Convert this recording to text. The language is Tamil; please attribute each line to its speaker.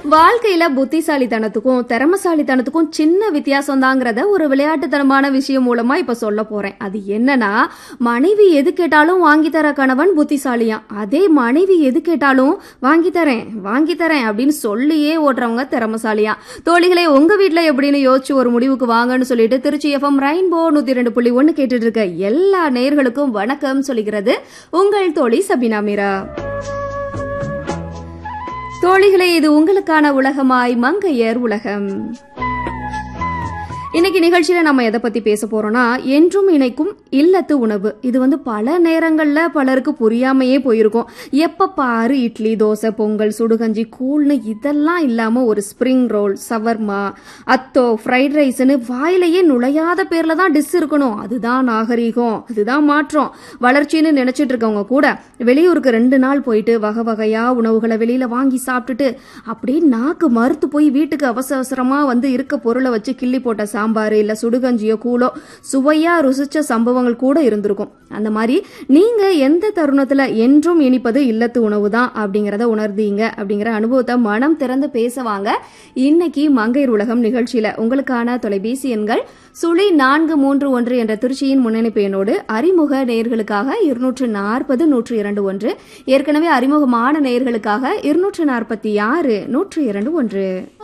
Speaker 1: வாழ்க்கையில புத்திசாலித்தனத்துக்கும் திறமசாலித்தனத்துக்கும் சின்ன வித்தியாசம் தாங்கிறத ஒரு விளையாட்டுத்தனமான விஷயம் மூலமா இப்ப சொல்ல போறேன் அது என்னன்னா மனைவி எது கேட்டாலும் வாங்கி தர கணவன் புத்திசாலியாம் அதே மனைவி எது கேட்டாலும் வாங்கி தரேன் வாங்கி தரேன் அப்படின்னு சொல்லியே ஓட்டுறவங்க திறமசாலியா தோழிகளே உங்க வீட்ல எப்படின்னு யோசிச்சு ஒரு முடிவுக்கு வாங்கன்னு சொல்லிட்டு திருச்சி எஃப்எம் ரெயின்போ நூத்தி ரெண்டு புள்ளி ஒன்னு கேட்டுட்டு இருக்க எல்லா நேயர்களுக்கும் வணக்கம் சொல்லிக்கிறது உங்கள் தோழி சபினா மீரா தோழிகளே இது உங்களுக்கான உலகமாய் மங்கையர் உலகம் இன்னைக்கு நிகழ்ச்சியில நம்ம எதை பத்தி பேச போறோம்னா என்றும் இணைக்கும் இல்லத்து உணவு இது வந்து பல நேரங்கள்ல பலருக்கு புரியாமையே போயிருக்கும் எப்ப பாரு இட்லி தோசை பொங்கல் சுடுகஞ்சி கூழ்னு இதெல்லாம் இல்லாம ஒரு ஸ்ப்ரிங் ரோல் சவர்மா அத்தோ ஃப்ரைட் ரைஸ்னு வாயிலேயே நுழையாத பேர்ல தான் டிஸ் இருக்கணும் அதுதான் நாகரீகம் அதுதான் மாற்றம் வளர்ச்சின்னு நினைச்சிட்டு இருக்கவங்க கூட வெளியூருக்கு ரெண்டு நாள் போயிட்டு வகை வகையா உணவுகளை வெளியில வாங்கி சாப்பிட்டுட்டு அப்படியே நாக்கு மறுத்து போய் வீட்டுக்கு அவசர அவசரமா வந்து இருக்க பொருளை வச்சு கிள்ளி போட்ட சாம்பார் இல்ல சுடுகஞ்சியோ கூழோ சுவையா ருசிச்ச சம்பவங்கள் கூட இருந்திருக்கும் அந்த மாதிரி நீங்க எந்த தருணத்துல என்றும் இனிப்பது இல்லத்து உணவு தான் அப்படிங்கறத உணர்ந்தீங்க அப்படிங்கிற அனுபவத்தை மனம் திறந்து பேசுவாங்க இன்னைக்கு மங்கையர் உலகம் நிகழ்ச்சியில உங்களுக்கான தொலைபேசி எண்கள் சுழி நான்கு மூன்று ஒன்று என்ற திருச்சியின் முன்னணிப்பு எண்ணோடு அறிமுக நேயர்களுக்காக இருநூற்று நாற்பது நூற்று இரண்டு ஒன்று ஏற்கனவே அறிமுகமான நேயர்களுக்காக இருநூற்று நாற்பத்தி ஆறு நூற்று இரண்டு ஒன்று